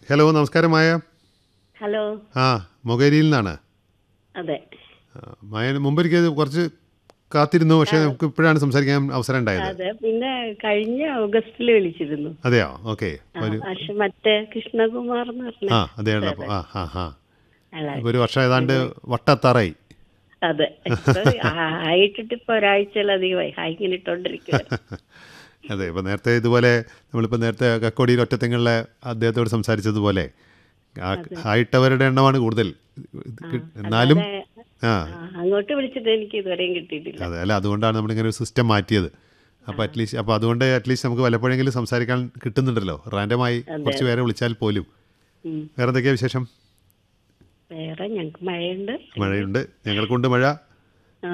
Hello നമസ്കാരം മായ hello ആ മൊകേരിയിൽ നിന്നാണ് അതെ ആ, മായ മുമ്പൊരിക്കൽ കുറച്ച് കാത്തിരുന്നു പക്ഷേ നമുക്ക് ഇപ്പോഴാണ് സംസാരിക്കാൻ അവസരം ഉണ്ടായത് അതെ പിന്നെ കഴിഞ്ഞ ഓഗസ്റ്റിൽ വിളിച്ചിരുന്നു അതെയോ ഓക്കെ ആ, പക്ഷെ മറ്റേ കൃഷ്ണകുമാർ എന്ന് പറഞ്ഞ ആ അതെയാണ് അപ്പോൾ ആ ആ ആ ആളാ. ഇപ്പോൾ ഒരു വർഷം ഏതാണ്ട് വട്ടത്താറായി അതെ ഇപ്പൊ ആ- ആയിട്ടിട്ട് ഇപ്പൊ ഒരാഴ്ചയിലധികമായി ഹായ് ഇങ്ങനെ ഇട്ടോണ്ടിരിക്കുക അതെ ഇപ്പോൾ നേരത്തെ ഇതുപോലെ നമ്മളിപ്പോൾ നേരത്തെ കക്കോടിയിൽ ഒറ്റത്തെങ്ങളിലെ അദ്ദേഹത്തോട് സംസാരിച്ചതുപോലെ ആ- ആയിട്ടവരുടെ എണ്ണമാണ് കൂടുതൽ ഇത് കി- എന്നാലും ആ അങ്ങോട്ട് വിളിച്ചിട്ട് എനിക്ക് ഇതുവരെയും കിട്ടിയിട്ടില്ല അതെ അല്ല അതുകൊണ്ടാണ് നമ്മളിങ്ങനെ ഒരു സിസ്റ്റം മാറ്റിയത് അപ്പോൾ അറ്റ്ലീസ്റ്റ് അപ്പോൾ അതുകൊണ്ട് അറ്റ്ലീസ്റ്റ് നമുക്ക് വല്ലപ്പോഴെങ്കിലും സംസാരിക്കാൻ കിട്ടുന്നുണ്ടല്ലോ റാൻഡമായി കുറച്ച് പേരെ വിളിച്ചാൽ പോലും ഉം. വേറെ എന്തൊക്കെയാണ് വിശേഷം വേറെ ഞങ്ങക്ക് മഴയുണ്ട് മഴയുണ്ട് ഞങ്ങൾക്കുണ്ട് മഴ ആ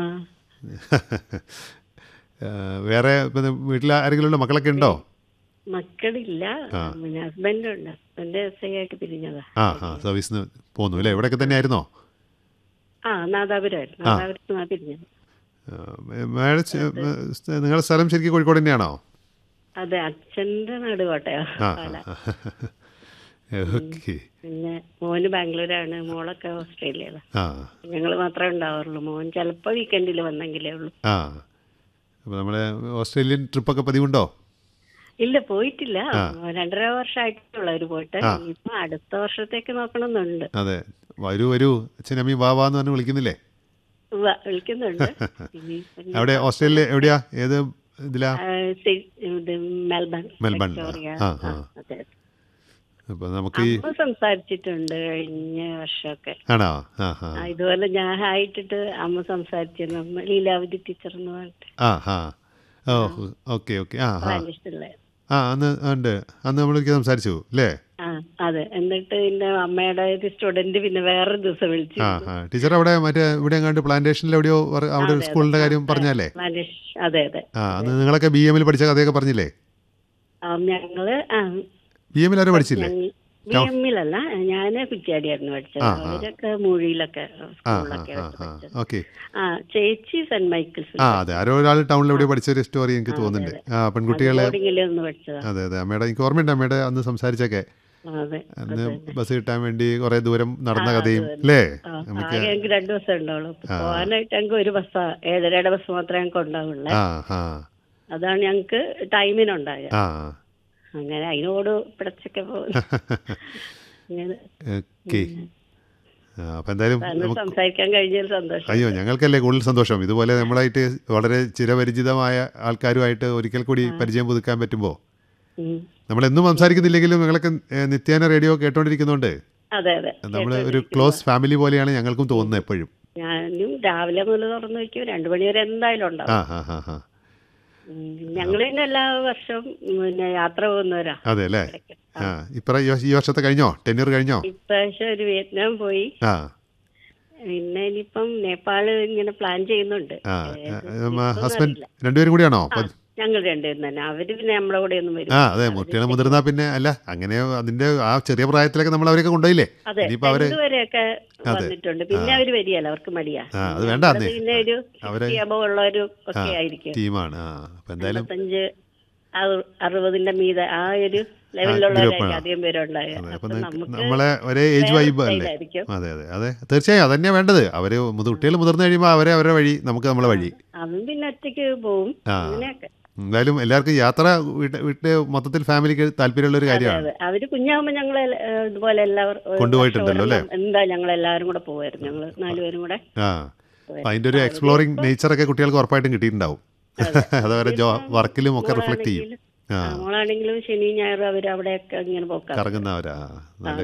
ആ, വേറെ ഇപ്പം വീട്ടിൽ ആരെങ്കിലും ഉണ്ടോ മക്കളൊക്കെ ഉണ്ടോ മക്കളില്ല പിന്നെ ഹസ്ബൻഡുണ്ട് ഹസ്ബൻഡ് എസ് ഐ ആയിട്ട് പിരിഞ്ഞതാ ആ ആ സർവീസിന് പോന്നു അല്ലേ ഇവിടെയൊക്കെ തന്നെ ആയിരുന്നോ ആ നാദാപുരമായിരുന്നു നാദാപുരത്ത് നിന്നാ പിരിഞ്ഞത് മേഡം നിങ്ങളുടെ സ്ഥലം ശരിക്കും കോഴിക്കോട് തന്നെയാണോ അതെ അച്ഛന്റെ നാട് കോട്ടയോ ആ പാല ഓക്കെ പിന്നെ മോന് ബാംഗ്ലൂരാണ് മോളൊക്കെ ഓസ്ട്രേലിയയിലാണ് ആ ഞങ്ങൾ മാത്രമേ ഉണ്ടാവാറുള്ളൂ മോൻ ചിലപ്പോൾ വീക്കെൻഡിൽ വന്നെങ്കിലേ ഉള്ളൂ ആ അപ്പോൾ നമ്മുടെ ഓസ്ട്രേലിയൻ ട്രിപ്പൊക്കെ പതിവുണ്ടോ ഇല്ല പോയിട്ടില്ല രണ്ടര വർഷമായിട്ടുള്ള ഒരു പോയിട്ട് ഇപ്പൊ അടുത്ത വർഷത്തേക്ക് നോക്കണമെന്നുണ്ട് അതെ വരൂ വരൂ അച്ഛനമ്മി വാ വാന്ന് പറഞ്ഞ് വിളിക്കുന്നില്ലേ ഉവ്വ, വിളിക്കുന്നുണ്ട് ഇനി പിന്നെ, അവിടെ ഓസ്ട്രേലിയ എവിടെയാ ഏത് ഇതിലാ ആ, സി- ഇത് മെൽബൺ മെൽബൺ വിക്ടോറിയ. ആ ആ, ആ അതെ അപ്പോൾ നമുക്ക് ഈ അമ്മ സംസാരിച്ചിട്ടുണ്ട് കഴിഞ്ഞ വർഷമൊക്കെ ആണോ ആ ആ ആ, ഇതുപോലെ ഞാൻ ആയിട്ടിട്ട് അമ്മ സംസാരിച്ചിരുന്നു അമ്മ ലീലാവതി ടീച്ചർ എന്ന് പറഞ്ഞിട്ട് ആ ആ ഓ ഓക്കെ ഓക്കെ ആ ആ ഇഷ്ടമുള്ള ആ അന്ന് ഉണ്ട് അന്ന് നമ്മളൊരിക്കൽ സംസാരിച്ചു അല്ലേ ആ അതെ എന്നിട്ട് പിന്നെ അമ്മയുടെ ഒരു സ്റ്റുഡന്റ് പിന്നെ വേറൊരു ദിവസം വിളിച്ചു ആ ആ ടീച്ചർ അവിടെ മറ്റേ ഇവിടെ എങ്ങാണ്ട് പ്ലാന്റേഷനിൽ എവിടെയോ വർ- അവിടെ ഒരു സ്കൂളിൻ്റെ കാര്യം പറഞ്ഞല്ലേ മനീഷ് അതെ അതെ ആ അന്ന് നിങ്ങളൊക്കെ ബി എമ്മിൽ പഠിച്ച കഥയൊക്കെ പറഞ്ഞില്ലേ ആ, ഞങ്ങള് ആ ബി എമ്മിൽ ആരും പഠിച്ചില്ലേ ബി എമ്മിലല്ല ഞാന് കുറ്റിയാടിയായിരുന്നു പഠിച്ചത് അവരൊക്കെ മൂഴിയിലൊക്കെ സ്കൂളിലൊക്കെ ആ ആ ഓക്കെ ആ ചേച്ചി സെന്റ് മൈക്കിൾസ് ആ അതെ ആരോ ഒരാൾ ടൗണിൽ എവിടെയോ പഠിച്ച ഒരു സ്റ്റോറി എനിക്ക് തോന്നുന്നുണ്ട് ആ പെൺകുട്ടികളെ ബോർഡിങ്ങിലൊന്ന് പഠിച്ചതാ അതെ അതെ അമ്മയുടെ എനിക്ക് ഓർമ്മയുണ്ട് അമ്മയുടെ അന്ന് സംസാരിച്ചൊക്കെ ആ, അതെ അന്ന് ബസ് കിട്ടാൻ വേണ്ടി കുറേ ദൂരം നടന്ന കഥയും അല്ലേ ആ, ആകെ ഞങ്ങൾക്ക് രണ്ടു ദിവസം ഉണ്ടാവുള്ളൂ പോകാനായിട്ട് ഞങ്ങൾക്ക് ഒരു ബസ്സാ ഏഴരയുടെ ബസ് മാത്രമേ ഞങ്ങൾക്ക് ഉണ്ടാവുള്ളൂ ആ ആ അതാണ് ഞങ്ങൾക്ക് ടൈമിനുണ്ടായത് ആ അങ്ങനെ അതിനോട് പിടച്ചൊക്കെ പോകും അങ്ങനെ ഓക്കെ അപ്പം എന്തായാലും അന്ന് സംസാരിക്കാൻ കഴിഞ്ഞതിൽ സന്തോഷം അയ്യോ ഞങ്ങൾക്കല്ലേ കൂടുതൽ സന്തോഷം ഇതുപോലെ നമ്മളായിട്ട് വളരെ ചിരപരിചിതമായ ആൾക്കാരുമായിട്ട് ഒരിക്കൽ കൂടി പരിചയം പുതുക്കാൻ പറ്റുമ്പോൾ ഉം. നമ്മളെന്നും സംസാരിക്കുന്നില്ലെങ്കിലും ഞങ്ങളൊക്കെ ഏഹ്, നിത്യേന റേഡിയോ കേട്ടോണ്ടിരിക്കുന്നുണ്ട് അതെ അതെ നമ്മൾ ഒരു ക്ലോസ് ഫാമിലി പോലെയാണ് ഞങ്ങൾക്കും തോന്നുന്നത് എപ്പോഴും ഞാനും രാവിലെ മുതൽ തുറന്നു വയ്ക്കും രണ്ടു മണി വരെ എന്തായാലും ഉണ്ടാവും ആ ആ ആ ആ ഞങ്ങൾ തന്നെ എല്ലാ വർഷവും പിന്നെ യാത്ര പോകുന്നവരാ അതെ അല്ലേ ആ ഇപ്പറ ഈ വർഷത്തെ കഴിഞ്ഞോ ടെന്നൂർ കഴിഞ്ഞോ ഇപ്രാവശ്യം ഒരു വിയറ്റ്നാം പോയി ആ പിന്നെ ഇനിയിപ്പം നേപ്പാള് ഇങ്ങനെ പ്ലാൻ ചെയ്യുന്നുണ്ട് ആ ഏത് ഹസ്ബൻഡ് അറിയില്ല. രണ്ടുപേരും കൂടിയാണോ അപ്പം ഞങ്ങൾ രണ്ടുപേരും തന്നെ അവര് പിന്നെ നമ്മളെ കൂടെ ഒന്നും വരും ആ അതെ കുട്ടികൾ മുതിർന്നാ പിന്നെ അല്ല അങ്ങനെ അതിന്റെ ആ ചെറിയ പ്രായത്തിലൊക്കെ നമ്മൾ അവരൊക്കെ കൊണ്ടുപോയില്ലേ അതെ ഇനിയിപ്പോ അവര് രണ്ടുപേരെയൊക്കെ വന്നിട്ടുണ്ട് പിന്നെ അവര് വരികയല്ല അവർക്ക് മടിയാ ആ അത് വേണ്ട നമ്മളത് അന്നേ പിന്നെ ഒരു അവരെ- അബവ് ഉള്ളവരും ഒക്കെ ആയിരിക്കും ടീമാണ് ആ അപ്പം എന്തായാലും അമ്പത്തഞ്ച് അറു- അറുപതിന്റെ മീതെ ആ ഒരു ലെവലിലുള്ളവരായിരിക്കും അധികം പേരുണ്ടാകുക അപ്പൊ അപ്പൊ നി- നമുക്ക് നമ്മളെ ഒരേ ഏജ് വൈബ് അല്ലേ ായിരിക്കും അതെ അതെ അതെ തീർച്ചയായും അതന്നെയാ വേണ്ടത് അവര് മുതി- കുട്ടികൾ മുതിർന്നു കഴിയുമ്പോൾ അവരെ അവരുടെ വഴി നമുക്ക് നമ്മളെ വഴി അതും പിന്നെ ഒറ്റയ്ക്ക് പോവും ആ അങ്ങനെയൊക്കെ എന്തായാലും എല്ലാവർക്കും യാത്ര വീട്ട് വീട്ടില് മൊത്തത്തിൽ ഫാമിലിക്ക് താല്പര്യമുള്ള ഒരു കാര്യമാണ് അതെ അവര് കുഞ്ഞാകുമ്പോ ഞങ്ങള് ഇതുപോലെ എല്ലാവരും കൊണ്ടുപോയിട്ടുണ്ടല്ലോ അല്ലേ? എന്താ ഞങ്ങൾ എല്ലാവരും കൂടെ പോവായിരുന്നു ഞങ്ങള് നാലുപേരും കൂടെ ആ അപ്പൊ അതിന്റെ ഒരു എക്സ്പ്ലോറിംഗ് നേച്ചറൊക്കെ കുട്ടികൾക്ക് ഉറപ്പായിട്ടും കിട്ടിയിട്ടുണ്ടാവും അതവരെ ജോ വർക്കിലും ഒക്കെ റിഫ്ലക്ട് ചെയ്യും ആ മോളാണെങ്കിലും ശനി ഞായറും അവര് അവിടെയൊക്കെ ഇങ്ങനെ പോക്കാം കറങ്ങുന്നവരാ നല്ല